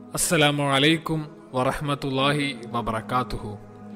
അസ്സലാമു അലൈക്കും വറഹ്മത്തുള്ളാഹി വബറകാതുഹു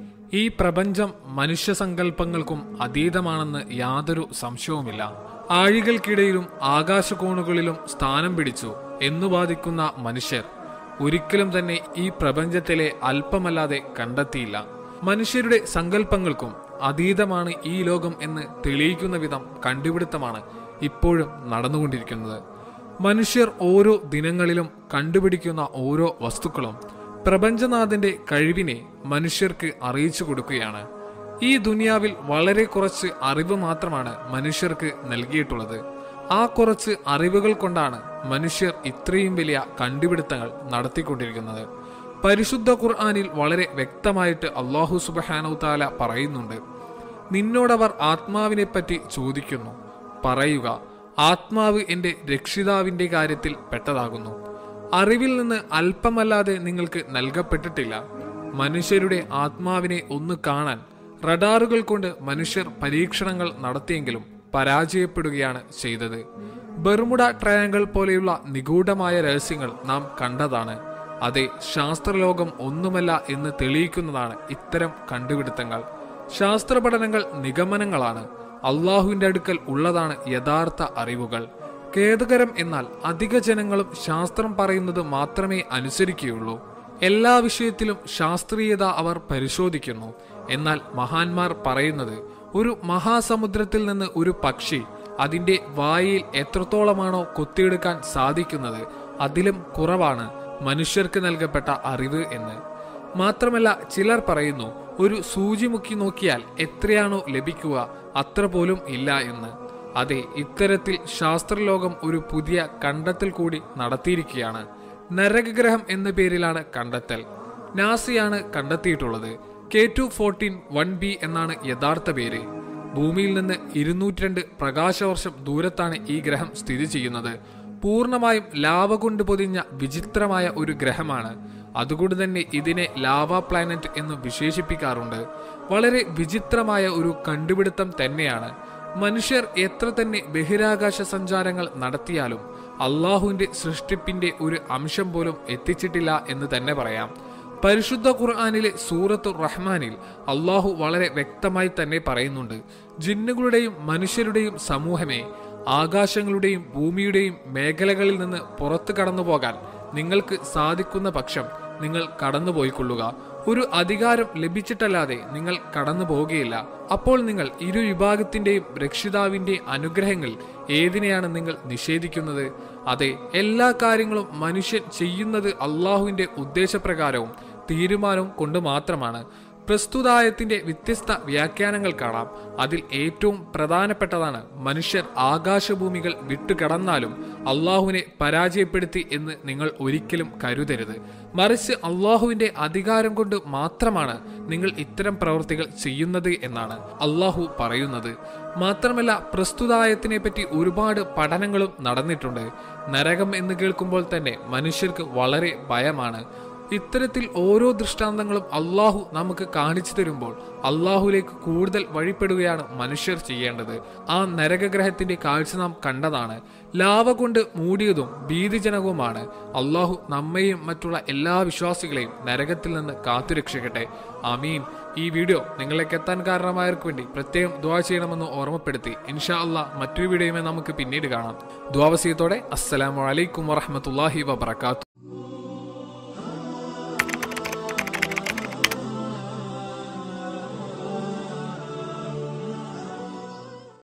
ഈ പ്രപഞ്ചം മനുഷ്യസങ്കല്പങ്ങൾക്കും അതീതമാണെന്ന് യാതൊരു സംശയവുമില്ല ആഴികൾക്കിടയിലും ആകാശകോണുകളിലും സ്ഥാനം പിടിച്ചു എന്നു വാദിക്കുന്ന മനുഷ്യർ ഒരിക്കലും തന്നെ ഈ പ്രപഞ്ചത്തിലെ അല്പമല്ലാതെ കണ്ടെത്തിയില്ല മനുഷ്യരുടെ സങ്കല്പങ്ങൾക്കും അതീതമാണ് ഈ ലോകം എന്ന് തെളിയിക്കുന്ന വിധം കണ്ടുപിടുത്തമാണ് ഇപ്പോഴും നടന്നുകൊണ്ടിരിക്കുന്നത് മനുഷ്യർ ഓരോ ദിനങ്ങളിലും കണ്ടുപിടിക്കുന്ന ഓരോ വസ്തുക്കളും പ്രപഞ്ചനാഥന്റെ കഴിവിനെ മനുഷ്യർക്ക് അറിയിച്ചു കൊടുക്കുകയാണ് ഈ ദുനിയാവിൽ വളരെ കുറച്ച് അറിവ് മാത്രമാണ് മനുഷ്യർക്ക് നൽകിയിട്ടുള്ളത് ആ കുറച്ച് അറിവുകൾ കൊണ്ടാണ് മനുഷ്യർ ഇത്രയും വലിയ കണ്ടുപിടുത്തങ്ങൾ നടത്തിക്കൊണ്ടിരിക്കുന്നത് പരിശുദ്ധ ഖുർആാനിൽ വളരെ വ്യക്തമായിട്ട് അള്ളാഹു സുബഹാനു താല പറയുന്നുണ്ട് നിന്നോടവർ ആത്മാവിനെ പറ്റി ചോദിക്കുന്നു പറയുക ആത്മാവ് എന്റെ രക്ഷിതാവിന്റെ കാര്യത്തിൽ പെട്ടതാകുന്നു അറിവിൽ നിന്ന് അല്പമല്ലാതെ നിങ്ങൾക്ക് നൽകപ്പെട്ടിട്ടില്ല മനുഷ്യരുടെ ആത്മാവിനെ ഒന്ന് കാണാൻ റഡാറുകൾ കൊണ്ട് മനുഷ്യർ പരീക്ഷണങ്ങൾ നടത്തിയെങ്കിലും പരാജയപ്പെടുകയാണ് ചെയ്തത് ബെർമുഡ ട്രയാങ്കിൾ പോലെയുള്ള നിഗൂഢമായ രഹസ്യങ്ങൾ നാം കണ്ടതാണ് അതെ ശാസ്ത്രലോകം ഒന്നുമല്ല എന്ന് തെളിയിക്കുന്നതാണ് ഇത്തരം കണ്ടുപിടുത്തങ്ങൾ ശാസ്ത്ര പഠനങ്ങൾ നിഗമനങ്ങളാണ് അള്ളാഹുവിന്റെ അടുക്കൽ ഉള്ളതാണ് യഥാർത്ഥ അറിവുകൾ ഖേദകരം എന്നാൽ അധിക ജനങ്ങളും ശാസ്ത്രം പറയുന്നത് മാത്രമേ അനുസരിക്കുകയുള്ളൂ എല്ലാ വിഷയത്തിലും ശാസ്ത്രീയത അവർ പരിശോധിക്കുന്നു എന്നാൽ മഹാന്മാർ പറയുന്നത് ഒരു മഹാസമുദ്രത്തിൽ നിന്ന് ഒരു പക്ഷി അതിന്റെ വായിൽ എത്രത്തോളമാണോ കൊത്തിയെടുക്കാൻ സാധിക്കുന്നത് അതിലും കുറവാണ് മനുഷ്യർക്ക് നൽകപ്പെട്ട അറിവ് എന്ന് മാത്രമല്ല ചിലർ പറയുന്നു ഒരു സൂചി മുക്കി നോക്കിയാൽ എത്രയാണോ ലഭിക്കുക അത്ര പോലും ഇല്ല എന്ന് അതെ ഇത്തരത്തിൽ ശാസ്ത്രലോകം ഒരു പുതിയ കണ്ടെത്തൽ കൂടി നടത്തിയിരിക്കുകയാണ് നരകഗ്രഹം എന്ന പേരിലാണ് കണ്ടെത്തൽ നാസയാണ് കണ്ടെത്തിയിട്ടുള്ളത് K two fourteen one B എന്നാണ് യഥാർത്ഥ പേര് ഭൂമിയിൽ നിന്ന് ഇരുന്നൂറ്റി രണ്ട് പ്രകാശവർഷം ദൂരത്താണ് ഈ ഗ്രഹം സ്ഥിതി ചെയ്യുന്നത് പൂർണ്ണമായും ലാവ കൊണ്ട് പൊതിഞ്ഞ വിചിത്രമായ ഒരു ഗ്രഹമാണ് അതുകൊണ്ട് തന്നെ ഇതിനെ ലാവ പ്ലാനറ്റ് എന്ന് വിശേഷിപ്പിക്കാറുണ്ട് വളരെ വിചിത്രമായ ഒരു കണ്ടുപിടുത്തം തന്നെയാണ് മനുഷ്യർ എത്ര തന്നെ ബഹിരാകാശ സഞ്ചാരങ്ങൾ നടത്തിയാലും അള്ളാഹുവിന്റെ സൃഷ്ടിപ്പിന്റെ ഒരു അംശം പോലും എത്തിച്ചിട്ടില്ല എന്ന് തന്നെ പറയാം പരിശുദ്ധ ഖുർആാനിലെ സൂറത്തു റഹ്മാനിൽ അള്ളാഹു വളരെ വ്യക്തമായി തന്നെ പറയുന്നുണ്ട് ജിന്നുകളുടെയും മനുഷ്യരുടെയും സമൂഹമേ ആകാശങ്ങളുടെയും ഭൂമിയുടെയും മേഖലകളിൽ നിന്ന് പുറത്തു കടന്നു പോകാൻ നിങ്ങൾക്ക് സാധിക്കുന്ന പക്ഷം നിങ്ങൾ കടന്നുപോയിക്കൊള്ളുക ഒരു അധികാരം ലഭിച്ചിട്ടല്ലാതെ നിങ്ങൾ കടന്നു പോവുകയില്ല അപ്പോൾ നിങ്ങൾ ഇരു വിഭാഗത്തിന്റെയും രക്ഷിതാവിന്റെയും അനുഗ്രഹങ്ങൾ ഏതിനെയാണ് നിങ്ങൾ നിഷേധിക്കുന്നത് അതെ എല്ലാ കാര്യങ്ങളും മനുഷ്യൻ ചെയ്യുന്നത് അള്ളാഹുവിന്റെ ഉദ്ദേശപ്രകാരവും തീരുമാനവും കൊണ്ട് മാത്രമാണ് പ്രസ്തുതായത്തിന്റെ വ്യത്യസ്ത വ്യാഖ്യാനങ്ങൾ കാണാം അതിൽ ഏറ്റവും പ്രധാനപ്പെട്ടതാണ് മനുഷ്യർ ആകാശഭൂമികൾ വിട്ടുകടന്നാലും അള്ളാഹുവിനെ പരാജയപ്പെടുത്തി എന്ന് നിങ്ങൾ ഒരിക്കലും കരുതരുത് മറിച്ച് അള്ളാഹുവിന്റെ അധികാരം കൊണ്ട് മാത്രമാണ് നിങ്ങൾ ഇത്തരം പ്രവൃത്തികൾ ചെയ്യുന്നത് എന്നാണ് അള്ളാഹു പറയുന്നത് മാത്രമല്ല പ്രസ്തുതായത്തിനെ പറ്റി ഒരുപാട് പഠനങ്ങളും നടന്നിട്ടുണ്ട് നരകം എന്ന് കേൾക്കുമ്പോൾ തന്നെ മനുഷ്യർക്ക് വളരെ ഭയമാണ് ഇത്തരത്തിൽ ഓരോ ദൃഷ്ടാന്തങ്ങളും അള്ളാഹു നമുക്ക് കാണിച്ചു തരുമ്പോൾ അള്ളാഹുലേക്ക് കൂടുതൽ വഴിപ്പെടുകയാണ് മനുഷ്യർ ചെയ്യേണ്ടത് ആ നരകഗ്രഹത്തിന്റെ കാഴ്ച നാം കണ്ടതാണ് ലാവ കൊണ്ട് മൂടിയതും ഭീതിജനകവുമാണ് അള്ളാഹു നമ്മയും മറ്റുള്ള എല്ലാ വിശ്വാസികളെയും നരകത്തിൽ നിന്ന് കാത്തുരക്ഷിക്കട്ടെ അമീൻ ഈ വീഡിയോ നിങ്ങളിലേക്ക് എത്താൻ കാരണമായവർക്ക് വേണ്ടി പ്രത്യേകം ദ്വാ ചെയ്യണമെന്ന് ഓർമ്മപ്പെടുത്തി ഇൻഷാ അള്ളാഹ് മറ്റൊരു വീഡിയോയുമായി നമുക്ക് പിന്നീട് കാണാം ദ്വാവസ്യത്തോടെ അസ്സലാമു അലൈക്കും വറഹമത്തല്ലാഹി വബർക്കാത്തു